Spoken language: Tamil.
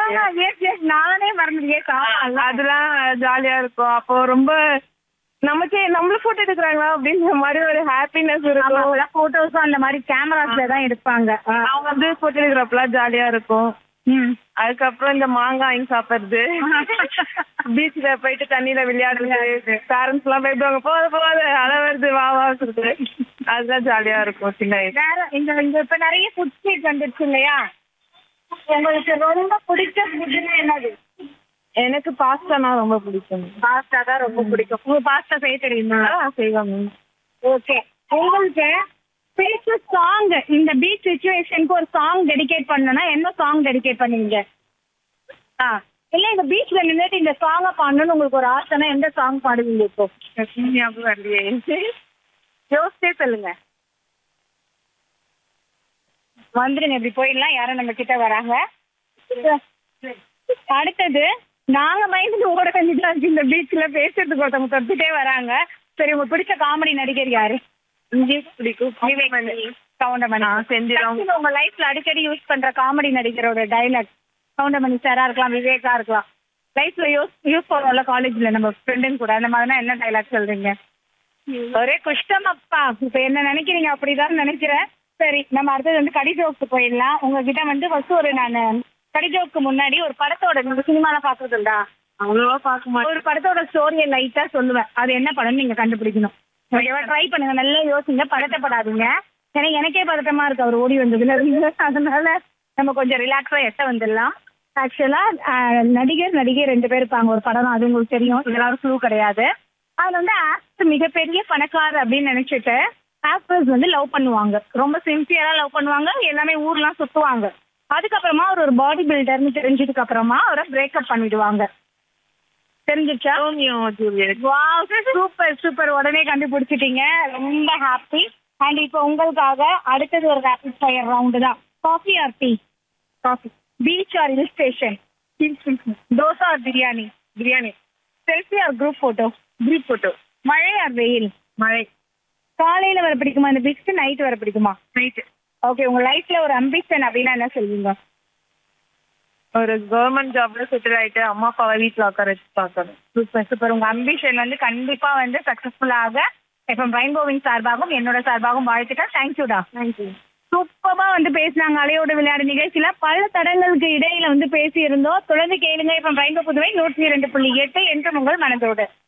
எஸ் எஸ் நானே மறந்துட்டேன் சாப்பிடலாம் அதெல்லாம் ஜாலியா இருக்கும் அப்போ ரொம்ப நமக்கே நம்மள போட்டோ எடுக்கிறாங்களா அப்படின்ற மாதிரி ஒரு ஹாப்பினஸ் இருக்கும் போட்டோஸும் அந்த மாதிரி கேமராஸ்ல தான் எடுப்பாங்க ஆ. அவங்க வந்து போட்டோ எடுக்கிறப்பெல்லாம் ஜாலியா இருக்கும் ம். அதுக்கப்புறம் இந்த மாங்காய் வாங்கி சாப்பிடுறது பீச்ல போயிட்டு தண்ணியில விளையாடுறது பேரண்ட்ஸ் எல்லாம் போயிடுவாங்க போத போத அலை வருது வா வா சொல்லிட்டு அதுதான் ஜாலியா இருக்கும் சின்ன வயசு வேற இந்த இந்த இப்ப நிறைய ஃபுட் ஸ்ட்ரீட் வந்துருச்சு இல்லையா உங்களுக்கு ரொம்ப பிடிச்ச ஃபுட்னா என்னது எனக்கு பாஸ்தானா ரொம்ப பிடிக்கும் பாஸ்தா தான் ரொம்ப பிடிக்கும் உங்களுக்கு பாஸ்தா செய்ய தெரியுமா செய்வாங்க ஓகே உங்களுக்கு பிடிச்ச சாங் இந்த பீச் சுச்சுவேஷனுக்கு ஒரு சாங் டெடிகேட் பண்ணனும்னா என்ன சாங் டெடிகேட் பண்ணுவீங்க ஆ இல்ல இந்த பீச்ல நின்னுட்டு இந்த சாங்க பாடணும்னு உங்களுக்கு ஒரு ஆசைனா எந்த சாங் பாடுவீங்க இப்போ ஞாபகம் வரலையே யோசிச்சே சொல்லுங்க வந்துருங்க இப்படி போயிடலாம் யாரும் நம்ம கிட்ட வராங்க அடுத்தது நாங்க மைண்ட் ஓட வேண்டியதா இருக்கு இந்த பீச்ல பேசுறதுக்கு ஒருத்தவங்க தொட்டுட்டே வராங்க சரி உங்க பிடிச்ச காமெடி நடிகர் யாரு இங்கிலீஷ் பிடிக்கும் கவுண்டமணி செந்திலம். Actually, உங்க லைஃப்ல அடிக்கடி யூஸ் பண்ற காமெடி நடிகரோட டைலாக் கவுண்டமணி சாரா இருக்கலாம் விவேகா இருக்கலாம் லைஃப்ல யூஸ் யூஸ் பண்ணுவோம்ல காலேஜ்ல நம்ம ஃப்ரெண்டுங்க கூட அந்த மாதிரினா என்ன டைலாக் சொல்றீங்க ஒரே குஷ்டம் அப்பா இப்ப என்ன நினைக்கிறீங்க அப்படிதான் நினைக்கிறேன் சரி நம்ம அடுத்தது வந்து கடி ஜோக்கு போயிடலாம் உங்ககிட்ட வந்து ஃபர்ஸ்ட் ஒரு நான் கடி ஜோக்கு முன்னாடி ஒரு படத்தோட நீங்க சினிமால பாக்குறதுண்டா அவ்வளவா பார்க்க மாட்டேன் ஒரு படத்தோட ஸ்டோரியை லைட்டா சொல்லுவேன் அது என்ன படம்னு நீங்க கண்டுபிடிக்கணும் ஓகேவா ட்ரை பண்ணுங்க நல்லா யோசிங்க பதட்டப்படாதீங்க ஏன்னா எனக்கே பதட்டமா இருக்கு அவர் ஓடி வந்ததுல இருந்து அதனால நம்ம கொஞ்சம் ரிலாக்ஸா எட்ட வந்துடலாம் ஆக்சுவலா நடிகர் நடிகை ரெண்டு பேர் இருப்பாங்க ஒரு படம் தான் அது உங்களுக்கு தெரியும் இதெல்லாம் க்ளூ கிடையாது அதுல வந்து ஆக்டர் மிகப்பெரிய பணக்காரர் அப்படின்னு நினைச்சிட்டு ஆக்டர்ஸ் வந்து லவ் பண்ணுவாங்க ரொம்ப சின்சியரா லவ் பண்ணுவாங்க எல்லாமே ஊர்லாம் சுத்துவாங்க அதுக்கப்புறமா அவர் ஒரு பாடி பில்டர்னு தெரிஞ்சதுக்கு அப்புறமா அவரை பிரேக்கப் பண்ணிடுவாங்க தெரிஞ்சிச்சா Romeo Juliet wow super super உடனே கண்டுபிடிச்சிட்டீங்க ரொம்ப ஹாப்பி அண்ட் இப்போ உங்களுக்காக அடுத்தது ஒரு ரேபிட் ஃபயர் ரவுண்டு தான் coffee or tea coffee beach or hill station dosa or biryani biryani selfie or group photo group photo மழை ஆர் வெயில் மழை காலையில வர பிடிக்குமா இந்த பீச்சுக்கு நைட் வர பிடிக்குமா நைட்டு ஓகே உங்க லைஃப்ல ஒரு அம்பிஷன் அப்படின்னா என்ன சொல்வீங்க ஒரு கவர்மெண்ட் ஜாப்ல செட்டில் ஆயிட்டு அம்மா அப்பாவை வீட்டுல உட்கார வச்சு பார்க்கணும் சூப்பர் சூப்பர் உங்க அம்பிஷன் வந்து கண்டிப்பா வந்து சக்சஸ்ஃபுல்லாக இப்போ ரெயின்போவின் சார்பாகவும் என்னோட சார்பாகவும் வாழ்த்துக்கள் தேங்க்யூடா தேங்க்யூ சூப்பரா வந்து பேசினாங்க அலையோட விளையாடு நிகழ்ச்சியில பல தடங்களுக்கு இடையில வந்து பேசி இருந்தோம் தொடர்ந்து கேளுங்க இப்ப ரெயின்போ புதுவை நூற்றி இரண்டு புள்ளி எட்டு என்று உங்கள் மனதோடு